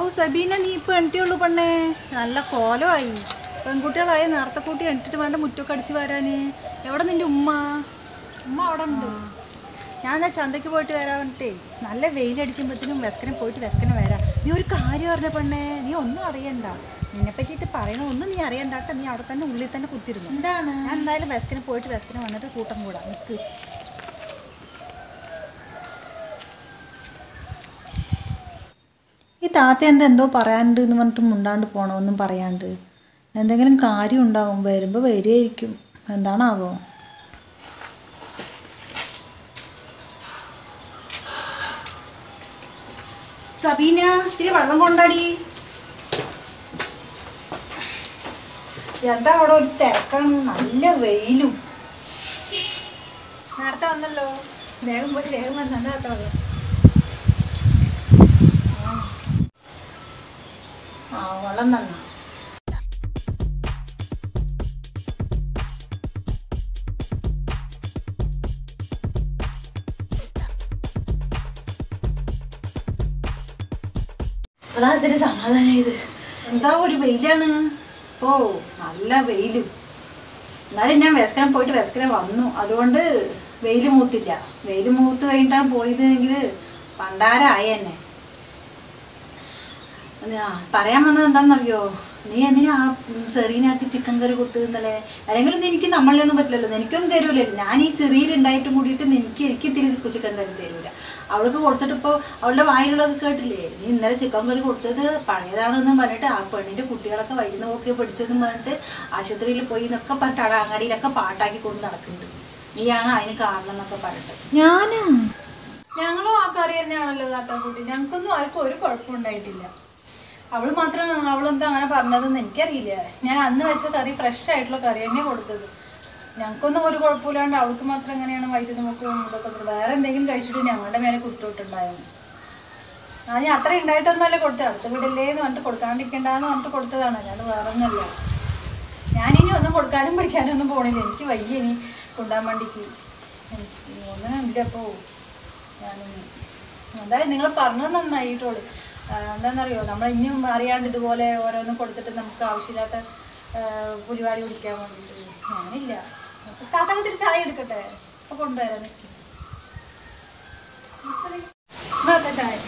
സബീന നീ ഇപ്പൊ എണിറ്റുള്ളൂ പെണ്ണേ നല്ല കോലമായി പെൺകുട്ടികളായ നേരത്തെ കൂട്ടി എണിച്ചിട്ട് വേണ്ട മുറ്റൊക്കെ അടിച്ചു വരാന് എവിടെ നിന്റെ ഉമ്മ ഉമ്മ അവിടെ ഉണ്ട് ഞാൻ എന്നാ ചന്തയ്ക്ക് പോയിട്ട് വരാൻ വേണ്ടിട്ടേ നല്ല വെയിലടിക്കുമ്പോഴത്തേനും വെസ്കനെ പോയിട്ട് വെസ്കനെ വരാം നീ ഒരു കാര്യം പറഞ്ഞ പെണ്ണേ നീ ഒന്നും അറിയണ്ട നിന്നെ പറ്റിയിട്ട് പറയണ ഒന്നും നീ അറിയണ്ടാട്ട നീ അവിടെ തന്നെ ഉള്ളിൽ തന്നെ കുത്തിരുന്നു എന്താണ് ഞാൻ എന്തായാലും വെസ്കന് പോയിട്ട് വെസ്കന് വന്നിട്ട് കൂട്ടം കൂടാ നിക്ക് ഈ താത്ത എന്താ എന്തോ പറയാനുണ്ട് എന്ന് പറഞ്ഞിട്ട് മുണ്ടാണ്ട് പോണോ പറയാണ്ട് എന്തെങ്കിലും കാര്യം ഉണ്ടാവും വരുമ്പോൾ വരികയായിരിക്കും എന്താണാവോ സബീന ഇത്തിരി വെള്ളം കൊണ്ടാടി എന്താ അവിടെ ഒരു തിരക്കാണ് നല്ല വെയിലും നേരത്തെ വന്നല്ലോ വേഗം പോയി വേഗം വന്നു എന്താ വെള്ളം ആ വെള്ളം തന്ന അതാ ഇത്തിരി സമാധാനായത് എന്താ ഒരു വെയിലാണ് ഓ നല്ല വെയിലും എന്നാലും ഞാൻ വെസ്കരം പോയിട്ട് വെസ്കരം വന്നു അതുകൊണ്ട് വെയിൽ മൂത്തില്ല വെയിൽ മൂത്ത് കഴിഞ്ഞിട്ടാണ് പോയതെങ്കിൽ പണ്ടാരായ എന്നെ ആ, പറയാൻ വന്നത് എന്താണെന്നറിയോ നീ എന്തിനാ ആ സെറീനാക്ക് ചിക്കൻ കറി കൊടുത്തതെന്നല്ലേ അല്ലെങ്കിൽ ഒന്നും എനിക്ക് നമ്മളൊന്നും പറ്റില്ലല്ലോ എനിക്കൊന്നും തരൂലല്ലോ ഞാൻ ഈ ചെറിയിലുണ്ടായിട്ടും കൂടിയിട്ട് നിനക്ക് എനിക്ക് ഇത്തിരി ചിക്കൻ കറി തരൂല അവൾക്ക് കൊടുത്തിട്ട് ഇപ്പോൾ അവളുടെ വായിലുള്ളതൊക്കെ കേട്ടില്ലേ നീ ഇന്നലെ ചിക്കൻ കറി കൊടുത്തത് പഴയതാണെന്ന് പറഞ്ഞിട്ട് ആ പെണ്ണിന്റെ കുട്ടികളൊക്കെ വൈകുന്ന പോക്കി പഠിച്ചതെന്ന് പറഞ്ഞിട്ട് ആശുപത്രിയിൽ പോയി എന്നൊക്കെ പറഞ്ഞിട്ട് അവിടെ അങ്ങാടിയിലൊക്കെ പാട്ടാക്കി കൊണ്ട് നടക്കുന്നുണ്ട് നീയാണ് അതിന് കാരണം എന്നൊക്കെ പറഞ്ഞിട്ട് ഞാനാ ഞങ്ങളും ആ കറി തന്നെയാണല്ലോ താത്താക്കുട്ടി ഞങ്ങൾക്കൊന്നും ആർക്കും ഒരു കുഴപ്പമുണ്ടായിട്ടില്ല അവള് മാത്രം അവളെന്താ അങ്ങനെ പറഞ്ഞതെന്ന് എനിക്കറിയില്ല ഞാൻ അന്ന് വെച്ച കറി ഫ്രഷ് ആയിട്ടുള്ള കറി തന്നെ കൊടുത്തത് ഞങ്ങൾക്കൊന്നും ഒരു കുഴപ്പമില്ലാണ്ട് അവൾക്ക് മാത്രം എങ്ങനെയാണ് വൈദ്യുതി നോക്കും ഇതൊക്കെ ഉള്ളത്. വേറെ എന്തെങ്കിലും കഴിച്ചിട്ട് ഞങ്ങളുടെ മേലെ കുത്തിട്ടുണ്ടായിരുന്നു ആ ഞാൻ അത്ര ഉണ്ടായിട്ടൊന്നുമല്ല കൊടുത്തത് അടുത്ത വീടല്ലേ എന്ന് പറഞ്ഞിട്ട് കൊടുക്കാണ്ടിരിക്കണ്ടെന്ന് പറഞ്ഞിട്ട് കൊടുത്തതാണ് ഞാൻ വേറെ ഒന്നുമല്ല ഞാനിനി ഒന്നും കൊടുക്കാനും പഠിക്കാനും ഒന്നും പോണില്ല എനിക്ക് വയ്യ ഇനി കൊണ്ടാൻ വേണ്ടിക്ക് എനിക്ക് ഒന്നിനും ഇല്ല അപ്പോ ഞാനൊന്നും എന്തായാലും നിങ്ങൾ പറഞ്ഞത് നന്നായിട്ടോളൂ എന്താണെന്നറിയോ നമ്മൾ ഇനിയും അറിയാണ്ട് ഇതുപോലെ ഓരോന്നും കൊടുത്തിട്ട് നമുക്ക് ആവശ്യമില്ലാത്ത ആ, പുലിവാരി കുടിക്കാൻ വേണ്ടിയിട്ട് ഞാനില്ല അപ്പൊ താത്താക്ക് തിരിച്ച് ചായ എടുക്കട്ടെ അപ്പൊ കൊണ്ടുവരാൻ നിൽക്കും ചായ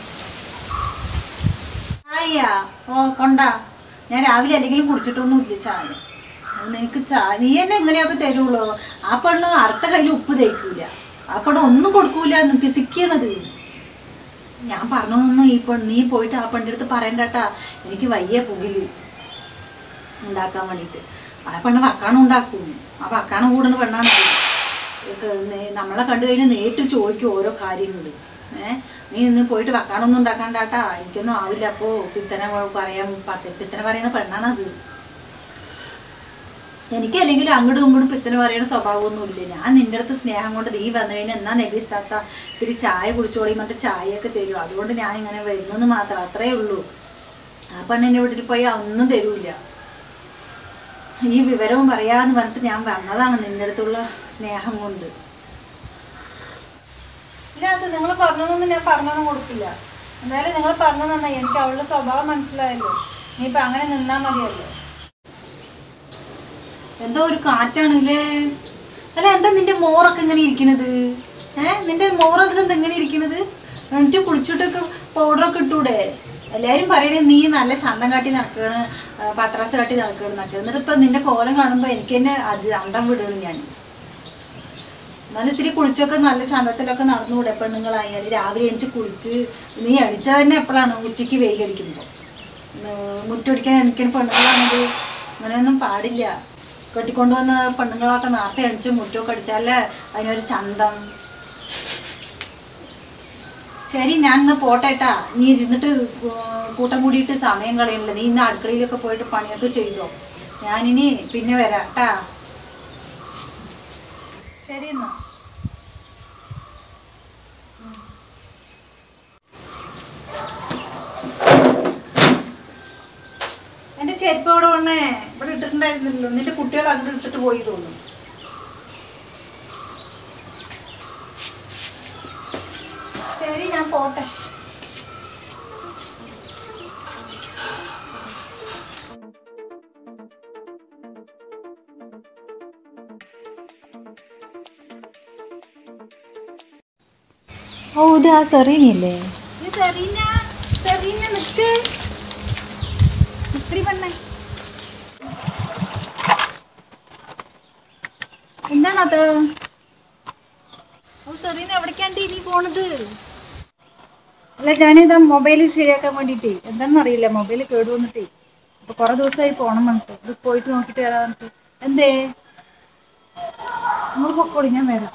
ചായ ഓ കൊണ്ടാ ഞാൻ രാവിലെ എന്തെങ്കിലും കുടിച്ചിട്ടൊന്നും ഇല്ല ചായ അത് നിനക്ക് ചായ നീ തന്നെ എങ്ങനെയൊക്കെ തരുള്ളൂ ആ പെണ്ണ് അടുത്ത കയ്യിൽ ഉപ്പ് തേക്കൂല ആ പെണ്ണ് ഒന്നും കൊടുക്കൂല പിസിക്കണത് ഞാൻ പറഞ്ഞതൊന്നും ഈ പെണ്ണ് നീ പോയിട്ട് ആ പെണ്ണിന്റെ അടുത്ത് പറയണ്ടട്ടാ എനിക്ക് വയ്യ പുകില് ഉണ്ടാക്കാൻ വേണ്ടിയിട്ട് ആ പെണ്ണ് വക്കാണം ഉണ്ടാക്കും ആ വക്കാണം കൂടുന്ന പെണ്ണാണ് അത്. ഒക്കെ നേ- നമ്മളെ കണ്ടു കഴിഞ്ഞാൽ നേരിട്ട് ചോദിക്കും ഓരോ കാര്യങ്ങൾ ഏഹ് നീ ഇന്ന് പോയിട്ട് വക്കാണൊന്നും ഉണ്ടാക്കാണ്ടാട്ടാ എനിക്കൊന്നും ആവില്ല അപ്പോ പിത്തനെ പറയാൻ പത്ത് പിത്തനെ പറയുന്ന പെണ്ണാണത് എനിക്ക് അല്ലെങ്കിൽ അങ്ങോട്ടും ഇങ്ങോട്ടും പിത്തന് പറയുന്ന സ്വഭാവമൊന്നുമില്ല ഞാൻ നിന്റെ അടുത്ത് സ്നേഹം കൊണ്ട് നീ വന്നു കഴിഞ്ഞാൽ എന്നാ നെബീസ് താത്ത ഇത്തിരി ചായ കുടിച്ചോളി എന്നിട്ട് ചായയൊക്കെ തരും അതുകൊണ്ട് ഞാൻ ഇങ്ങനെ വരുന്നെന്ന് മാത്രം അത്രേ ഉള്ളൂ ആ പെണ്ണിന്റെ വീട്ടിൽ പോയി ഒന്നും തരൂല ഈ വിവരവും പറയാന്ന് പറഞ്ഞിട്ട് ഞാൻ വന്നതാണ് നിന്റെ അടുത്തുള്ള സ്നേഹം കൊണ്ട് ഇല്ല അത് നിങ്ങൾ പറഞ്ഞതൊന്നും ഞാൻ പറഞ്ഞൊന്നും കൊടുക്കില്ല എന്തായാലും നിങ്ങൾ പറഞ്ഞു നന്നായി എനിക്ക് അവളുടെ സ്വഭാവം മനസ്സിലായല്ലോ ഇനിയിപ്പോ അങ്ങനെ നിന്നാ മതിയല്ലോ എന്തോ ഒരു കാറ്റാണല്ലേ അല്ല എന്താ നിന്റെ മോറൊക്കെ ഇങ്ങനെ ഇരിക്കണത് ഏ നിന്റെ മോറൊക്കെ എന്താ ഇങ്ങനെ ഇരിക്കണത് എന്നിട്ട് കുളിച്ചിട്ടൊക്കെ പൗഡറൊക്കെ ഇട്ടൂടെ എല്ലാരും പറയണേ നീ നല്ല ചന്തം കാട്ടി നടക്കുകയാണ് പത്രാസ് കാട്ടി നടക്കുകയാണ് എന്നൊക്കെ എന്നിട്ട് ഇപ്പൊ നിന്റെ കോലം കാണുമ്പോ എനിക്ക് തന്നെ അത് അന്തം വിടുകയാണ് ഞാൻ എന്നാലും ഇത്തിരി കുളിച്ചൊക്കെ നല്ല ചന്തത്തിലൊക്കെ നടന്നുകൂടെ പെണ്ണുങ്ങളായാലും രാവിലെ എണിച്ച് കുളിച്ച് നീ എണിച്ചത് തന്നെ എപ്പോഴാണ് ഉച്ചയ്ക്ക് വെയിലടിക്കുമ്പോ ഉം, മുറ്റൊടിക്കാൻ എണിക്കുന്ന പെണ്ണുങ്ങളാണെങ്കിൽ അങ്ങനെയൊന്നും പാടില്ല കെട്ടിക്കൊണ്ടുവന്ന പെണ്ണുങ്ങളൊക്കെ നേരത്തെ എണിച്ച് മുറ്റമൊക്കെ അടിച്ചാലേ അതിനൊരു ചന്തം ശരി ഞാൻ ഇന്ന് പോട്ടേട്ടാ നീ ഇരുന്നിട്ട് കൂ- കൂട്ടം കൂടിയിട്ട് സമയം കളയണില്ല നീ ഇന്ന് അടുക്കളയിലൊക്കെ പോയിട്ട് പണിയൊക്കെ ചെയ്തോ ഞാനിനി പിന്നെ വരാം ട്ടാ ശരി എന്നാ എന്റെ ചെരുപ്പ് അവിടെ വന്നേ ഇവിടെ ഇട്ടിട്ടുണ്ടായിരുന്നല്ലോ നിന്റെ കുട്ടികൾ അങ്ങോട്ട് ഇട്ടിട്ട് പോയി തോന്നുന്നു ശരി ഞാൻ പോട്ടെ ഓ ഇത് ആ സെറീനയല്ലേ സെറീന സെറീന നിക്ക് നിക്കടി പെണ്ണേ എന്താണ് അത് ഓ സെറീന എവിടേക്കാണ്ടി നീ പോണത് അല്ല ഞാനിതാ മൊബൈൽ ശരിയാക്കാൻ വേണ്ടിട്ടേ എന്താണെന്ന് അറിയില്ല മൊബൈൽ കേടു വന്നിട്ടേ അപ്പൊ കുറെ ദിവസമായി പോണം നമുക്ക് ഇത് പോയിട്ട് നോക്കിട്ട് വരാൻ പറഞ്ഞിട്ട് എന്തേ നിങ്ങൾ പൊക്കോളി ഞാൻ വരാം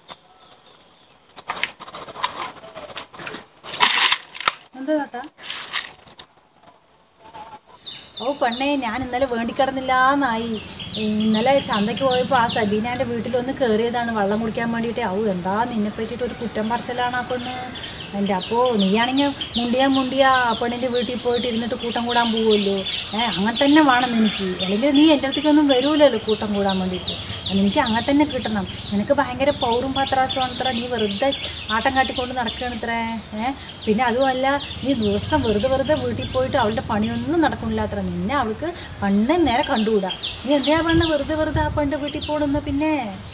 എന്താ ചേട്ടാ ഓ പെണ്ണേ ഞാൻ ഇന്നലെ വേണ്ടി കിടന്നില്ലാന്നായി ഇന്നലെ ചന്തയ്ക്ക് പോയപ്പോൾ ആ സബീനാൻ്റെ വീട്ടിലൊന്ന് കയറിയതാണ് വെള്ളം കുടിക്കാൻ വേണ്ടിയിട്ട് ഔ എന്താ നിന്നെ പറ്റിയിട്ട് ഒരു കുറ്റം പറച്ചിലാണ് ആ പെണ്ണ് എൻ്റെ അപ്പോൾ നീയാണെങ്കിൽ മുണ്ടിയാ മുണ്ടിയാ ആ പെണ്ണിൻ്റെ വീട്ടിൽ പോയിട്ട് ഇരുന്നിട്ട് കൂട്ടം കൂടാൻ പോവുമല്ലോ ഏ അങ്ങനെ തന്നെ വേണം എനിക്ക് അല്ലെങ്കിൽ നീ എൻ്റെ അടുത്തേക്കൊന്നും വരൂലല്ലോ കൂട്ടം കൂടാൻ വേണ്ടിയിട്ട് എനിക്ക് അങ്ങനെ തന്നെ കിട്ടണം നിനക്ക് ഭയങ്കര പൗറും പത്രാസമാണ് അത്ര നീ വെറുതെ ആട്ടം കാട്ടിക്കൊണ്ട് നടക്കുകയാണ് ഇത്ര ഏ പിന്നെ അതുമല്ല നീ ദിവസം വെറുതെ വെറുതെ വീട്ടിൽ പോയിട്ട് അവളുടെ പണിയൊന്നും നടക്കണില്ല അത്ര നിന്നെ അവൾക്ക് പണ്ട് നേരെ കണ്ടുകൂടാ നീ എന്തിനാ പണ്ട് വെറുതെ വെറുതെ ആ പണ്ട് വീട്ടിൽ പോടുന്ന പിന്നെ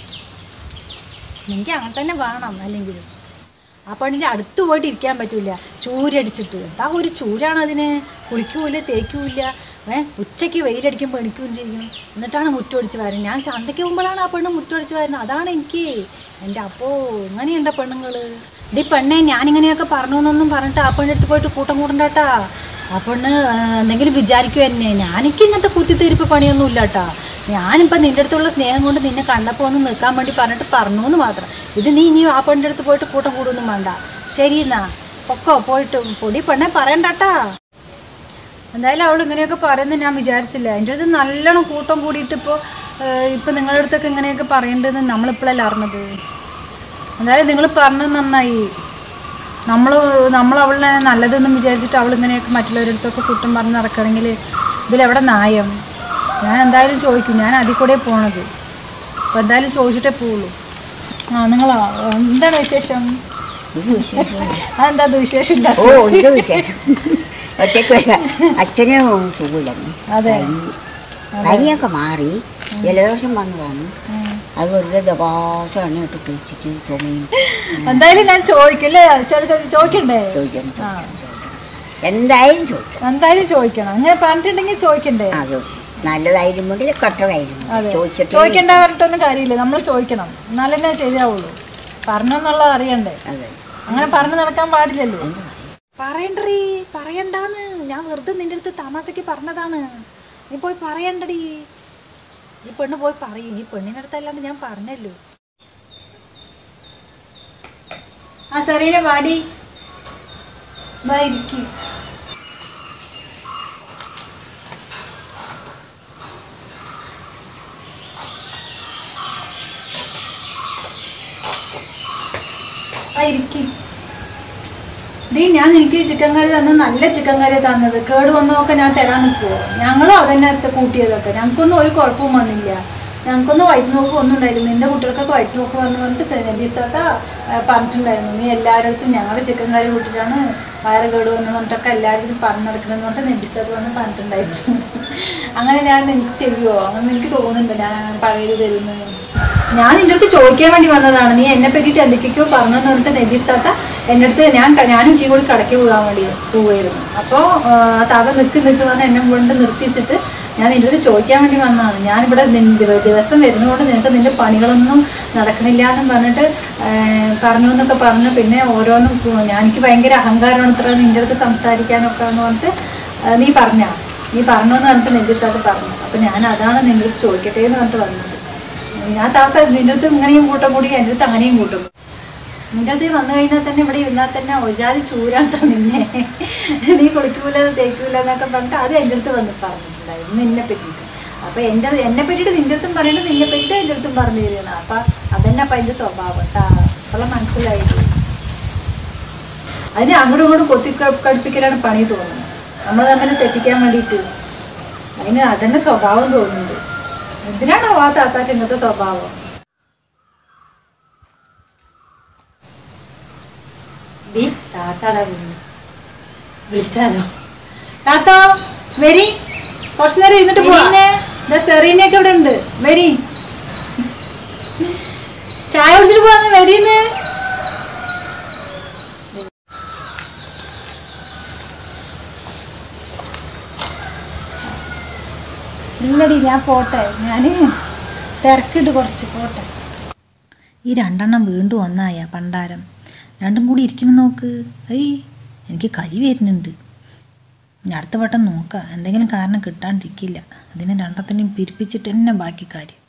എനിക്ക് അങ്ങനെ തന്നെ വേണം അല്ലെങ്കിൽ ആ പെണ്ണിൻ്റെ അടുത്ത് പോയിട്ട് ഇരിക്കാൻ പറ്റില്ല ചൂരടിച്ചിട്ട് എന്താ ഒരു ചൂരാണ് അതിന് കുളിക്കൂല തേക്കൂല ഏ ഉച്ചയ്ക്ക് വെയിലടിക്കുമ്പോൾ എണിക്കുകയും ചെയ്യും എന്നിട്ടാണ് മുറ്റമടിച്ച് വരുന്നത് ഞാൻ ചന്തയ്ക്ക് പോകുമ്പോഴാണ് ആ പെണ്ണ് മുറ്റമടിച്ച് വരുന്നത് അതാണ് എനിക്ക് എൻ്റെ അപ്പോൾ ഇങ്ങനെയുണ്ട പെണ്ണുങ്ങൾ ഡി പെണ്ണെ ഞാനിങ്ങനെയൊക്കെ പറഞ്ഞു എന്നൊന്നും പറഞ്ഞിട്ട് ആ പെണ്ണിൻ്റെ അടുത്ത് പോയിട്ട് കൂട്ടം കൂടണ്ടാട്ടാ ആ പെണ്ണ് ആ, എന്തെങ്കിലും വിചാരിക്കും എന്നെ ഞാനെനിക്ക് ഇങ്ങനത്തെ കുത്തിത്തീരിപ്പ് പണിയൊന്നും ഇല്ല കേട്ടാ ഞാനിപ്പോൾ നിൻ്റെ അടുത്തുള്ള സ്നേഹം കൊണ്ട് നിന്നെ കണ്ടപ്പോൾ ഒന്ന് നിൽക്കാൻ വേണ്ടി പറഞ്ഞിട്ട് പറഞ്ഞു എന്ന് മാത്രം ഇത് നീ ഇനി ആ പെണ്ണിൻ്റെ അടുത്ത് പോയിട്ട് കൂട്ടം കൂടുമൊന്നും വേണ്ട ശരി എന്നാ പൊക്കോ പോയിട്ട് പൊടി പെണ്ണെ പറയണ്ടാട്ടാ എന്തായാലും അവൾ ഇങ്ങനെയൊക്കെ പറയുന്നത് ഞാൻ വിചാരിച്ചില്ല എൻ്റെ അടുത്ത് നല്ലോണം കൂട്ടം കൂടിയിട്ട് ഇപ്പോൾ ഇപ്പം നിങ്ങളുടെ അടുത്തൊക്കെ ഇങ്ങനെയൊക്കെ പറയേണ്ടതെന്ന് നമ്മളിപ്പോഴല്ല അറിഞ്ഞത് എന്തായാലും നിങ്ങൾ പറഞ്ഞത് നന്നായി നമ്മൾ നമ്മൾ അവളെ നല്ലതെന്ന് വിചാരിച്ചിട്ട് അവൾ ഇങ്ങനെയൊക്കെ മറ്റുള്ളവരുടെ അടുത്തൊക്കെ കുറ്റം പറഞ്ഞ് നടക്കുകയാണെങ്കിൽ ഇതിലെവിടെ ന്യായം ഞാൻ എന്തായാലും ചോദിക്കും ഞാൻ അതിൽ കൂടെ പോണത് അപ്പോൾ എന്തായാലും ചോദിച്ചിട്ടേ പോവുള്ളൂ ആ നിങ്ങളോ എന്താണ് വിശേഷം ഒരു വിശേഷവും അതെന്താ അത് വിശേഷം ഓ ഉണ്ടാക്കുക ഒരു വിശേഷം ഒറ്റയ്ക്ക് വരാം അച്ഛനും സുഖമില്ലായിരുന്നു അതെ പനിയൊക്കെ മാറി ജലദോഷം വന്നതാണ് അത് വെറുതെ ദപാസം എണ്ണയിട്ട് കുളിച്ചിട്ട് ചുമയും എന്തായാലും ഞാൻ ചോദിക്കും അല്ലേ ചില ചില ചോദിക്കണ്ടേ ചോദിക്കണം ആ എന്തായാലും ചോദിക്കണം എന്തായാലും ചോദിക്കണം അങ്ങനെ പറഞ്ഞിട്ടുണ്ടെങ്കിൽ ചോദിക്കണ്ടേ അത് നല്ലതായിരുന്നെങ്കിൽ അതെ കട്ടതായിരുന്നു ചോദിച്ചിട്ട് ചോദിക്കണ്ട പറഞ്ഞിട്ടൊന്നും കാര്യമില്ല നമ്മൾ ചോദിക്കണം എന്നാലല്ലേ ശരിയാവുള്ളൂ പറഞ്ഞെന്നുള്ളത് അറിയണ്ടേ അതെ അങ്ങനെ പറഞ്ഞു നടക്കാൻ പാടില്ലല്ലോ പറയണ്ടടി പറയണ്ടാന്ന് ഞാൻ വെറുതെ നിന്റെ അടുത്ത് തമാശക്ക് പറഞ്ഞതാണ് നീ പോയി പറയണ്ടടി ഈ പെണ്ണ് പോയി പറയും ഈ പെണ്ണിൻ്റെ അടുത്തല്ലാണ്ട് ഞാൻ പറഞ്ഞല്ലോ ആ സെറീനെ വാടി വാ ഇരിക്ക് ആ ഇരിക്ക് ഡീ ഞാൻ നിനക്ക് ചിക്കൻ കറി തന്ന് നല്ല ചിക്കൻ കറി തന്നത് കേട് വന്നതൊക്കെ ഞാൻ തരാൻ നിൽക്കുമോ ഞങ്ങളും അതന്നെ കൂട്ടിയതൊക്കെ ഞങ്ങൾക്കൊന്നും ഒരു കുഴപ്പവും വന്നില്ല ഞങ്ങൾക്കൊന്നും വയറ്റ് നോക്കും ഒന്നും ഉണ്ടായില്ല നിന്റെ കുട്ടികൾക്കൊക്കെ വയറ്റ് നോക്ക് വന്ന് പറഞ്ഞിട്ട് നബീസ്താത്ത പറഞ്ഞിട്ടുണ്ടായിരുന്നു നീ എല്ലാവരുടെ അടുത്തും ഞങ്ങൾ ചിക്കൻ കറി കൂട്ടിയിട്ടാണ് വയറ് കേട് വന്ന് പറഞ്ഞിട്ടൊക്കെ എല്ലാവരും പറഞ്ഞു നടക്കണമെന്ന് പറഞ്ഞിട്ട് നബീസ്താത്ത വന്ന് പറഞ്ഞിട്ടുണ്ടായിരുന്നു അങ്ങനെ ഞാൻ നിനക്ക് ചെയ്യുമോ അങ്ങനെ എനിക്ക് തോന്നുന്നുണ്ട് ഞാൻ പഴയത് തരുന്നത് ഞാൻ നിന്റെ അടുത്ത് ചോദിക്കാൻ വേണ്ടി വന്നതാണ് നീ എന്നെ പറ്റിയിട്ട് എന്തൊക്കെയോ പറഞ്ഞെന്ന് പറഞ്ഞിട്ട് നബീസ് താത്ത എൻ്റെ അടുത്ത് ഞാൻ ഞാനും എനിക്ക് കൂടി കടയ്ക്ക് പോകാൻ വേണ്ടി പോവുമായിരുന്നു അപ്പോൾ താത്ത നിൽക്ക് നിൽക്ക് പറഞ്ഞ് എന്നെ കൊണ്ട് നിർത്തിച്ചിട്ട് ഞാൻ നിന്റെ അടുത്ത് ചോദിക്കാൻ വേണ്ടി വന്നതാണ് ഞാനിവിടെ നിൻ- ദിവ- ദിവസം വരുന്നതുകൊണ്ട് നിനക്ക് നിന്റെ പണികളൊന്നും നടക്കണില്ല എന്നും പറഞ്ഞിട്ട് ആ, പറഞ്ഞു എന്നൊക്കെ പറഞ്ഞു പിന്നെ ഓരോന്നും കു- ഞാൻ എനിക്ക് ഭയങ്കര അഹങ്കാരമാണ് ഇത്ര നിന്റെ അടുത്ത് സംസാരിക്കാനൊക്കെ എന്ന് പറഞ്ഞിട്ട് ആ, നീ പറഞ്ഞാ നീ പറഞ്ഞു എന്ന് പറഞ്ഞിട്ട് നബീസ് താത്ത പറഞ്ഞു അപ്പം ഞാൻ അതാണ് നിന്റെ അടുത്ത് ചോദിക്കട്ടെ എന്ന് പറഞ്ഞിട്ട് വന്നത് ഞാൻ താത്ത നിന്റെ അടുത്ത് ഇങ്ങനെയും കൂട്ടം കൂടി എൻ്റെ അടുത്ത് അങ്ങനെയും കൂട്ടും നിന്റെ അടുത്ത് വന്നു കഴിഞ്ഞാൽ തന്നെ ഇവിടെ ഇരുന്നാൽ തന്നെ ഒജാതി ചൂരാട്ടോ നിന്നെ നീ കുളിക്കൂല തേക്കൂല എന്നൊക്കെ പറഞ്ഞിട്ട് അത് എൻ്റെ അടുത്ത് വന്ന് പറഞ്ഞിട്ടുണ്ടായിരുന്നു നിന്നെ പറ്റിയിട്ട് അപ്പൊ എൻ്റെ എന്നെ പറ്റിയിട്ട് നിന്റെ അടുത്തും പറയുന്നത് നിന്നെ പറ്റിയിട്ട് എൻ്റെ അടുത്തും പറഞ്ഞു തരുന്നത് അപ്പൊ അതന്നെ അപ്പൊ അതിന്റെ സ്വഭാവം കേട്ടാ അപ്പോഴും മനസ്സിലായിട്ട് അതിന് അങ്ങോട്ടും ഇങ്ങോട്ടും കൊത്തി ക- കടുപ്പിക്കലാണ് പണി തോന്നുന്നത് നമ്മൾ തമ്മിൽ തെറ്റിക്കാൻ വേണ്ടിയിട്ട് അതിന് അതന്നെ സ്വഭാവം തോന്നുന്നുണ്ട് എന്തിനാണോ ആ താത്താക്ക് ഇങ്ങനത്തെ സ്വഭാവം ഡി താത്താടാ വിളിക്കുന്നു വിളിച്ചാലോ താത്ത വരി കുറച്ചു നേരം ഇരുന്നിട്ട് പോന്നെ സെറീനയൊക്കെ ഇവിടെ ഉണ്ട് വരി ചായ കുടിച്ചിട്ട് പോവാന്ന് വരീന്ന് ഇല്ലടി ഞാൻ പോട്ടെ ഞാൻ തിരക്കിട്ട് കുറച്ച് പോട്ടെ ഈ രണ്ടെണ്ണം വീണ്ടും ഒന്നായ പണ്ടാരം രണ്ടും കൂടി ഇരിക്കണം നോക്ക് ഏയ് എനിക്ക് കലി വരുന്നുണ്ട് ഇനി അടുത്ത വട്ടം നോക്കാം എന്തെങ്കിലും കാരണം കിട്ടാണ്ടിരിക്കില്ല അതിനെ രണ്ടത്തിനെയും പിരിപ്പിച്ചിട്ട് തന്നെ ബാക്കി കാര്യം